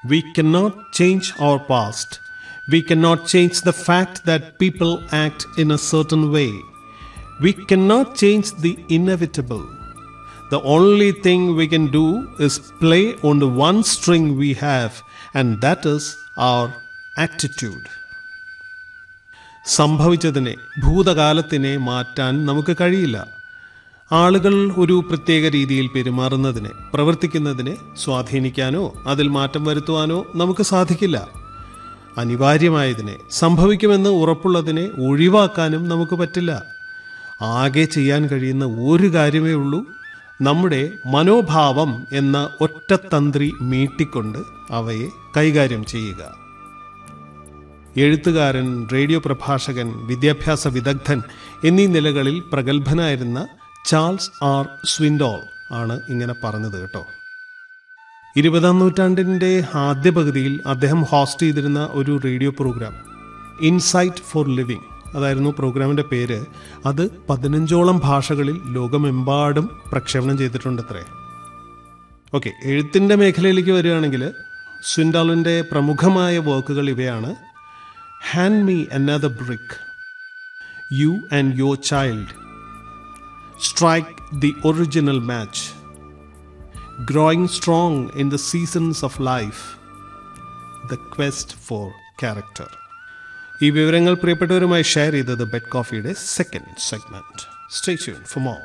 We cannot change our past. We cannot change the fact that people act in a certain way. We cannot change the inevitable. The only thing we can do is play on the one string we have, and that is our attitude. സംഭവിച്ചതിനെ ഭൂതകാലത്തിനെ മാറ്റാൻ നമുക്ക് കഴിയില്ല ആളുകൾ ഒരു പ്രത്യേക രീതിയിൽ പെരുമാറുന്നതിനെ പ്രവർത്തിക്കുന്നതിനെ സ്വാധീനിക്കാനോ അതിൽ മാറ്റം വരുത്തുവാനോ നമുക്ക് സാധിക്കില്ല അനിവാര്യമായതിനെ സംഭവിക്കുമെന്ന് ഉറപ്പുള്ളതിനെ ഒഴിവാക്കാനും നമുക്ക് പറ്റില്ല ആകെ ചെയ്യാൻ കഴിയുന്ന ഒരു കാര്യമേ ഉള്ളൂ നമ്മുടെ മനോഭാവം എന്ന ഒറ്റത്തന്ത്രി മീട്ടിക്കൊണ്ട് അവയെ കൈകാര്യം ചെയ്യുക എഴുത്തുകാരൻ റേഡിയോ പ്രഭാഷകൻ വിദ്യാഭ്യാസ വിദഗ്ധൻ എന്നീ നിലകളിൽ പ്രഗത്ഭനായിരുന്ന ചാൾസ് ആർ സ്വിൻഡോൾ ആണ് ഇങ്ങനെ പറഞ്ഞത് കേട്ടോ ഇരുപതാം നൂറ്റാണ്ടിൻ്റെ ആദ്യ പകുതിയിൽ അദ്ദേഹം ഹോസ്റ്റ് ചെയ്തിരുന്ന ഒരു radio programme insight for living അതായിരുന്നു പ്രോഗ്രാമിൻ്റെ പേര് അത് പതിനഞ്ചോളം ഭാഷകളിൽ ലോകമെമ്പാടും പ്രക്ഷേപണം ചെയ്തിട്ടുണ്ട് അത്രേ ഓക്കെ എഴുത്തിൻ്റെ മേഖലയിലേക്ക് വരികയാണെങ്കിൽ സ്വിൻഡാളിൻ്റെ പ്രമുഖമായ വർക്കുകൾ ഇവയാണ് hand me another brick you and your child strike the original match growing strong in the seasons of life the quest for character ഈ വിവരങ്ങൾ പ്രിയപ്പെട്ടവരുമായി ഷെയർ ചെയ്തത് ബെഡ് കോഫിയുടെ second segment stay tune for more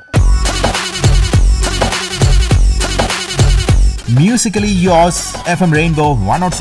Musically yours, FM Rainbow 106.